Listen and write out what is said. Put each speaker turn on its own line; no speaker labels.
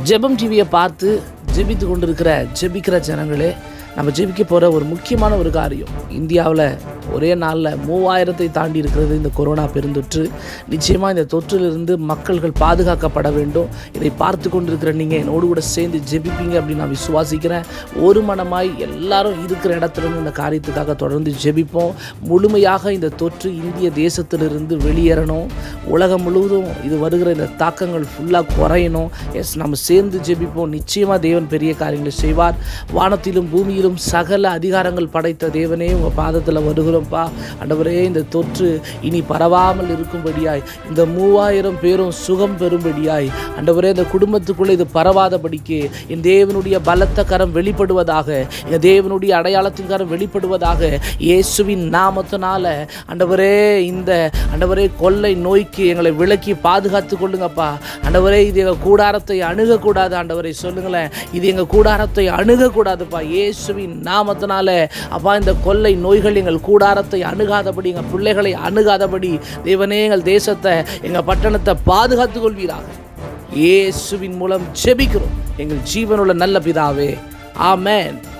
ஜெபம் டிவியை பார்த்து ஜெபித்து கொண்டிருக்கிற ஜெபிக்கிற ஜனங்களே நம்ம ஜெபிக்க போகிற ஒரு முக்கியமான ஒரு காரியம் இந்தியாவில் ஒரே நாளில் மூவாயிரத்தை தாண்டி இருக்கிறது இந்த கொரோனா பெருந்தொற்று நிச்சயமாக இந்த தொற்றிலிருந்து மக்கள்கள் பாதுகாக்கப்பட வேண்டும் இதை பார்த்து கொண்டிருக்கிற நீங்கள் என்னோடு கூட சேர்ந்து ஜெபிப்பீங்க அப்படின்னு நான் விசுவாசிக்கிறேன் ஒரு மனமாய் எல்லாரும் இருக்கிற இடத்துல இருந்து இந்த காரியத்துக்காக தொடர்ந்து ஜெபிப்போம் முழுமையாக இந்த தொற்று இந்திய தேசத்திலிருந்து வெளியேறணும் உலகம் முழுவதும் இது வருகிற இந்த தாக்கங்கள் ஃபுல்லாக குறையணும் எஸ் நம்ம சேர்ந்து ஜெபிப்போம் நிச்சயமாக தேவன் பெரிய காரியங்களை செய்வார் வானத்திலும் பூமியிலும் சகல அதிகாரங்கள் படைத்த தேவனே உங்கள் பாதத்தில் வருகிறோம்ப்பா ஆண்டவரே இந்த தொற்று இனி பரவாமல் இருக்கும்படியாய் இந்த மூவாயிரம் பேரும் சுகம் பெறும்படியாய் ஆண்டவரே இந்த குடும்பத்துக்குள்ளே இது பரவாதபடிக்கு என் தேவனுடைய பலத்த கரம் வெளிப்படுவதாக என் தேவனுடைய அடையாளத்தின் கரம் வெளிப்படுவதாக இயேசுவின் நாமத்தினால ஆண்டவரே இந்த ஆண்டவரே கொள்ளை நோய்க்கு எங்களை விலக்கி பாதுகாத்து கொள்ளுங்கப்பா ஆண்டவரே இது எங்கள் கூடாரத்தை அணுகக்கூடாது ஆண்டவரை சொல்லுங்களேன் இது எங்கள் கூடாரத்தை அணுகக்கூடாதுப்பா இயேசுவின் நாமத்தினால அப்பா இந்த கொள்ளை நோய்கள் எங்கள் கூடாரத்தை அணுகாதபடி எங்கள் பிள்ளைகளை அணுகாதபடி தேவனே எங்கள் தேசத்தை எங்கள் பட்டணத்தை பாதுகாத்து கொள்வீராக இயேசுவின் மூலம் ஜெபிக்கிறோம் எங்கள் ஜீவனுள்ள நல்ல பிதாவே ஆமென்